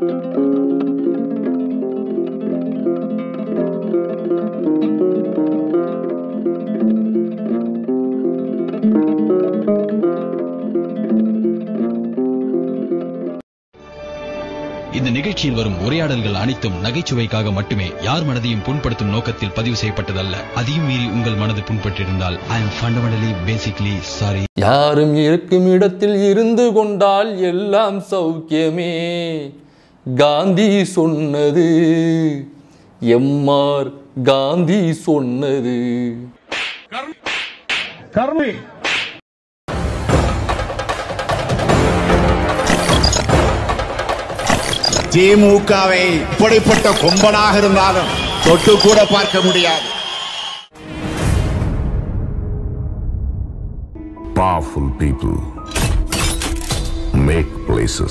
இந்த நிகழ்ச்சியில் வரும் உரையாடல்கள் அனைத்தும் நகைச்சுவைக்காக மட்டுமே யார் மனதையும் புண்படுத்தும் நோக்கத்தில் பதிவு செய்யப்பட்டதல்ல அதையும் மீறி உங்கள் மனது புண்பட்டிருந்தால் I am fundamentally basically sorry யாரும் இருக்கும் இடத்தில் இருந்து கொண்டால் எல்லாம் சௌக்கியமே காந்தி சொன்னது எம்ஆர் காந்தி சொன்னது கர்மி திமுகவை இப்படிப்பட்ட கொம்பனாக இருந்தாலும் தொட்டு கூட பார்க்க முடியாது Powerful people make places.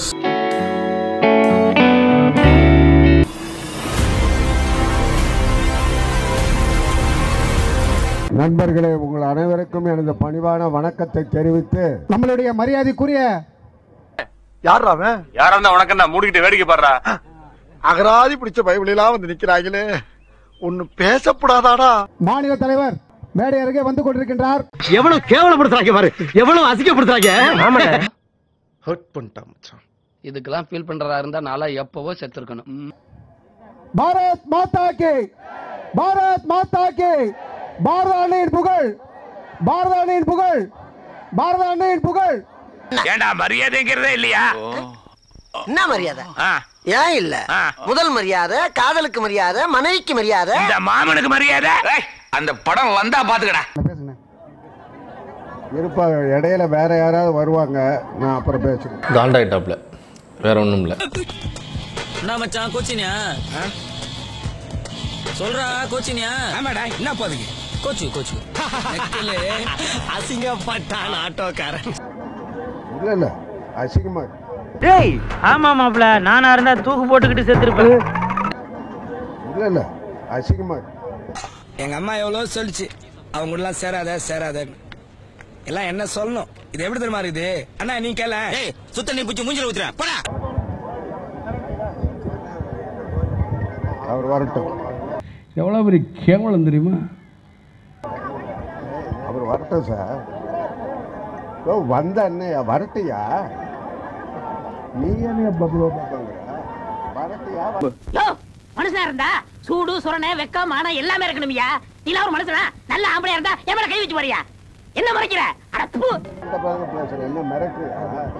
நண்பர்களே உங்கள் அனைவருக்கும் எனது பணிவான வணக்கத்தை தெரிவித்து நம்மளுடைய மரியாதைக்குரிய யாரா அவன் யாரா இருந்தா உனக்கு என்ன மூடிக்கிட்டு வேடிக்கை பாடுறா அகராதி பிடிச்ச பைபிளெல்லாம் வந்து நிக்கிறாங்களே ஒன்னு பேசப்படாதாடா மாநில தலைவர் மேடை அருகே வந்து கொண்டிருக்கின்றார் எவ்வளவு கேவலப்படுத்துறாங்க பாரு எவ்வளவு அசிங்கப்படுத்துறாங்க ஹர்ட் பண்ணிட்டான் மச்சான் இதுக்கெல்லாம் ஃபீல் பண்றதா இருந்தா நாளா எப்பவோ செத்துருக்கணும் ம். பாரத் மாதா கே பாரத் மாதா கே பாரத அன்னையின் புகழ் பாரத அன்னையின் புகழ் பாரத அன்னையின் புகழ் ஏண்டா மரியாதைங்கிறதே இல்லையா என்ன மரியாதை ஏன் இல்ல முதல் மரியாதை காதலுக்கு மரியாதை மனைவிக்கு மரியாதை இந்த மாமனுக்கு மரியாதை அந்த படம் வந்தா பாத்துக்கடா பேசுங்க இருப்பா இடையில வேற யாராவது வருவாங்க நான் அப்புறம் பேசுறேன் காண்டாயிட்டாப்ல வேற ஒன்றும் இல்லை என்ன மச்சான் கோச்சினியா சொல்றா கோச்சினியா ஆமாடா என்ன போதுங்க கோச்சு கோச்சு அசிங்கப்பட்டான் ஆட்டோக்காரன் இல்ல இல்ல அசிங்கமா இருக்கு. டேய் ஆமா மாப்ள நானா இருந்தா தூக்கு போட்டுக்கிட்டு செத்துருப்பேன் இல்ல இல்ல அசிங்கமா இருக்கு. எங்க அம்மா எவ்வளவு சொல்லுச்சு அவங்க கூட எல்லாம் சேராத சேராத எல்லாம் என்ன சொல்லணும் இது எப்படி தெரியுமா இருக்குது அண்ணா நீ கேள சுத்த நீ பூச்சி மூஞ்சில ஊத்துற போடா அவர் வரட்டும் எவ்வளவு பெரிய கேவலம் தெரியுமா அவர் வரட்டும் சார் ஓ வந்த அண்ணையா வரட்டியா நீ என்ன பப்ளோ பாப்பாங்க வரட்டியா மனுஷனா இருந்தா சூடு சுரணை வெக்கம் மானம் எல்லாமே இருக்கணும்யா நீல ஒரு மனுஷனா நல்ல ஆம்பளையா இருந்தா என் மேல கை வச்சு போறியா என்ன மறைக்கிற அட தூ இந்த பாருங்க பேசுறேன் என்ன மிரட்டுறியா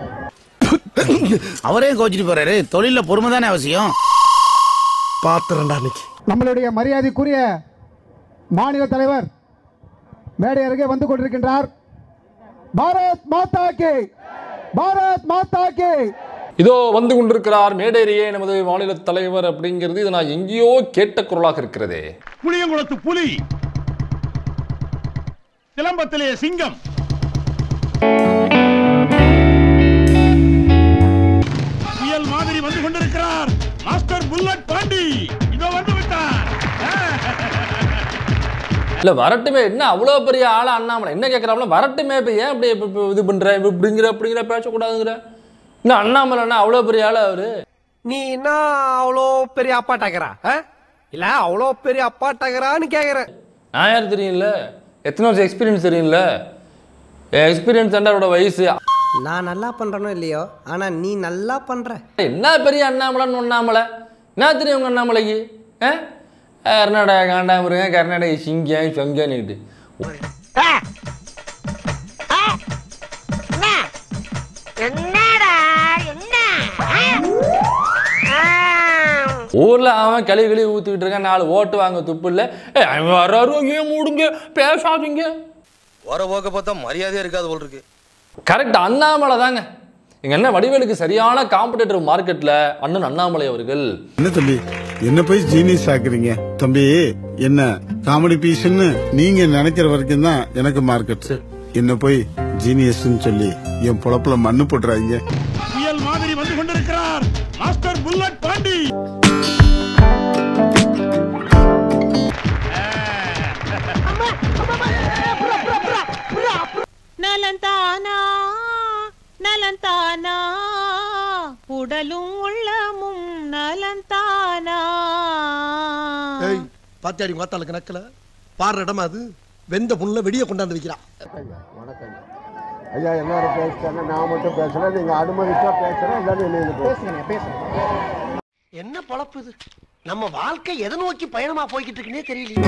அவரே கோச்சிட்டு போறாரு தொழில பொறுமை தானே அவசியம் பாத்துறேன்டா இன்னைக்கு நம்மளுடைய மரியாதைக்குரிய மாநில தலைவர் மேடை அருகே வந்து கொண்டிருக்கின்றார் பாரத் மாதா கே பாரத் மாதா கே இதோ வந்து கொண்டிருக்கிறார் மேடேரியே நமது மாநில தலைவர் அப்படிங்கிறது இது நான் எங்கேயோ கேட்ட குரலாக இருக்கிறதே புளியங்குளத்து புலி சிலம்பத்திலே சிங்கம் புயல் மாதிரி வந்து கொண்டிருக்கிறார் மாஸ்டர் புல்லட் பாண்டி இதோ வந்து விட்டார் இல்ல வரட்டுமே என்ன அவ்வளோ பெரிய ஆளா அண்ணாமலை என்ன கேட்குறாப்புல வரட்டுமே இப்போ ஏன் இப்படி இப்ப- இப்ப இது பண்ற இப்ப இப்படிங்கிற அப்படிங்கிற பேசக்கூடாதுங்கிற என்ன அண்ணாமலைன்னா அவ்வளோ பெரிய ஆளா அவரு நீ என்ன அவ்வளோ பெரிய அப்பாட்டாக்கிறா இல்ல அவ்வளோ பெரிய அப்பாட்டாக்கிறான்னு கேக்குற நான் யார் தெரியும்ல எத்தனை வருஷம் எக்ஸ்பீரியன்ஸ் தெரியும்ல எக்ஸ்பீரியன்ஸ் அவரோட வயசு நான் நல்லா பண்றனோ இல்லையோ ஆனா நீ நல்லா பண்ற என்ன பெரிய அண்ணாமலைன்னு ஒண்ணாமலை என்ன தெரியும் உங்க அண்ணாமலைக்கு ஆ? கர்நாடகா காண்டாமிருங்க கர்நாடகா சிங்கம் சொங்கன்னுக்கிட்டு என்னடா என்ன ஊர்ல அவன் கழுவி கழுவி ஊத்திக்கிட்டு இருக்கான் நாலு ஓட்டு வாங்க துப்பு இல்லை அவன் வர்றாரு ஏன் மூடுங்க பேசாதீங்க வர போக்க பார்த்தா மரியாதையே இருக்காது போல் இருக்கு கரெக்ட் அண்ணாமலை தாங்க எங்க அண்ணன் வடிவேலுக்கு சரியான காம்படேட்டர் மார்க்கெட்ல அண்ணன் அண்ணாமலை அவர்கள் என்ன தம்பி என்ன போய் ஜீனியஸ் ஆக்குறீங்க தம்பி என்ன காமெடி பீஸ்ன்னு நீங்க நினைக்கிற வரைக்கும் தான் எனக்கு மார்க்கெட் என்ன போய் ஜீனியஸ்ன்னு சொல்லி என் பொழப்புல மண்ணு போட்டுறாங்க புயல் மாதிரி வந்து கொண்டிருக்கிறார் மாஸ்டர் புல்லட் பாண்டி நலந்தானா நலந்தானா உடலும் உள்ளமும் நலந்தானா ஏய் பாத்தியாடி மாத்தாளுக்கு நக்கல பாடுற இடமா அது வெந்த புண்ணுல வெடிய கொண்டாந்து வைக்கிறான் ஐயா எல்லாரும் பேசிட்டாங்க நான் மட்டும் பேசுறேன் நீங்க அனுமதிச்சா பேசுறேன் எல்லாரும் என்ன பேசுங்க பேசுங்க என்ன பொழப்பு இது நம்ம வாழ்க்கை எதை நோக்கி பயணமா போய்கிட்டு இருக்குன்னே தெரியல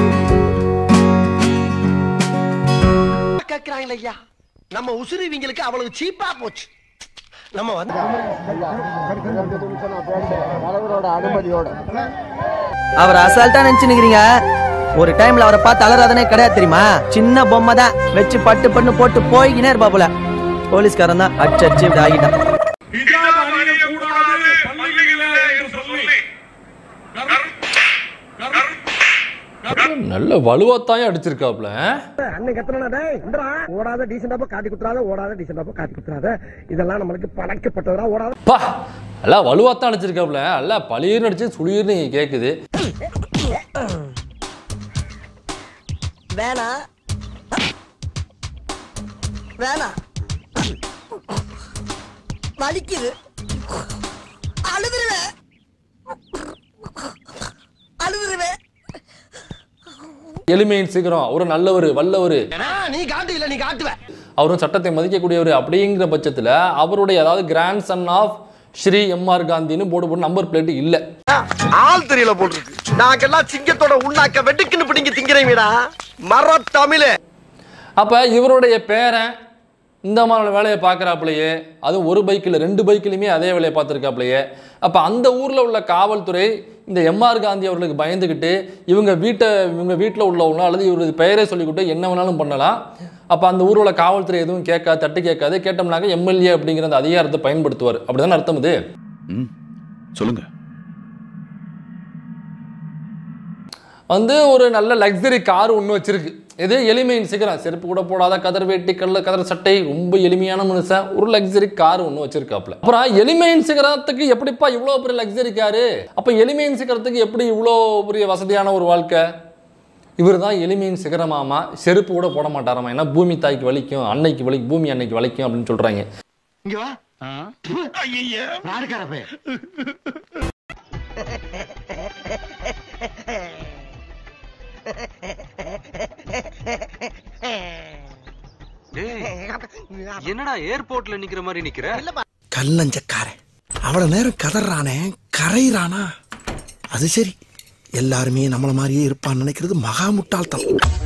கேக்குறாங்களே ஐயா நம்ம உசுறு இவங்களுக்கு அவ்வளவு சீப்பா போச்சு நம்ம வந்து ரெண்டு நிமிஷம் நான் பேசுறேன் தலைவரோட அனுமதியோட அவர் அசால்ட்டா நினைச்சுக்கிறீங்க ஒரு டைம்ல அவரை பார்த்து அலறாதனே கிடையாது தெரியுமா சின்ன பொம்மை தான் வச்சு பட்டு பண்ணு போட்டு போய்கினே இருப்பா போல போலீஸ்காரன் தான் அடிச்சு அடிச்சு இப்படி ஆகிட்டான் நல்ல வலுவாத்தாயும் அடிச்சிருக்காப்ல அண்ணன் கத்துனா டேய் இந்தடா ஓடாத டீசெண்டாப்பா காட்டி குத்துறாத ஓடாத டீசெண்டாப்பா காட்டி குத்துறாத இதெல்லாம் நம்மளுக்கு பழக்கப்பட்டதா ஓடாத பா எல்லாம் வலுவாத்தான் அடிச்சிருக்காப்ல எல்லாம் பளிர்னு அடிச்சு சுளிர்னு கேக்குது வேணா வேணா வலிக்குது அழுதுருவேன் அழுதுருவேன் எளிமையின் சீக்கிரம் ஒரு நல்லவர் வல்லவர் நீ காட்டு இல்ல நீ காட்டுவ அவரும் சட்டத்தை மதிக்கக்கூடியவர் அப்படிங்கிற பட்சத்தில் அவருடைய அதாவது grandson of Shri MR காந்தின்னு போர்டு போட்டு நம்பர் பிளேட் இல்லை ஆள் தெரியல போட்டுருக்கு நாங்கெல்லாம் சிங்கத்தோட உண்ணாக்க வெட்டுக்குன்னு பிடிங்க திங்கிறீங்கடா மர தமிழே அப்போ இவருடைய பேரன் இந்த மாதிரி வேலையை பார்க்குறாப்புலையே அதுவும் ஒரு பைக்கில் ரெண்டு பைக்கிலையுமே அதே வேலையை பார்த்துருக்காப்புலையே அப்போ அந்த ஊரில் உள்ள காவல்துறை இந்த எம்ஆர் காந்தி அவர்களுக்கு பயந்துக்கிட்டு இவங்க வீட்டை இவங்க வீட்டில் உள்ளவங்க அல்லது இவரது பெயரை சொல்லிக்கிட்டு என்ன வேணாலும் பண்ணலாம் அப்போ அந்த ஊரில் உள்ள காவல்துறை எதுவும் கேட்காது தட்டு கேட்காது கேட்டோம்னாக்க எம்எல்ஏ அப்படிங்கிற அந்த அதிகாரத்தை பயன்படுத்துவார் அப்படிதானே அர்த்தம் இது சொல்லுங்க வந்து ஒரு நல்ல லக்ஸரி கார் ஒன்று வச்சிருக்கு இது எளிமையின் சீக்கிரம் செருப்பு கூட போடாத கதர் வேட்டி கல்ல கதர் சட்டை ரொம்ப எளிமையான மனுஷன் ஒரு லக்ஸரி கார் ஒன்று வச்சிருக்காப்ல அப்புறம் எளிமையின் சிகரத்துக்கு எப்படிப்பா இவ்வளோ பெரிய லக்ஸரி காரு அப்போ எளிமையின் சிகரத்துக்கு எப்படி இவ்வளோ பெரிய வசதியான ஒரு வாழ்க்கை இவர் தான் எளிமையின் சிகரமாமா செருப்பு கூட போட மாட்டாராமா ஏன்னா பூமி தாய்க்கு வலிக்கும் அன்னைக்கு வலிக்கும் பூமி அன்னைக்கு வலிக்கும் அப்படின்னு சொல்றாங்க இங்க வா ஐயா நாடுக்காரப்பே என்னடா ஏர்போர்ட்ல நிக்கிற மாதிரி நிக்கிற கல்லஞ்சக்காரன் அவ்வளவு நேரம் கதறானே கரையிறானா அது சரி எல்லாருமே நம்மள மாதிரியே இருப்பான்னு நினைக்கிறது மகா முட்டாள்தனம்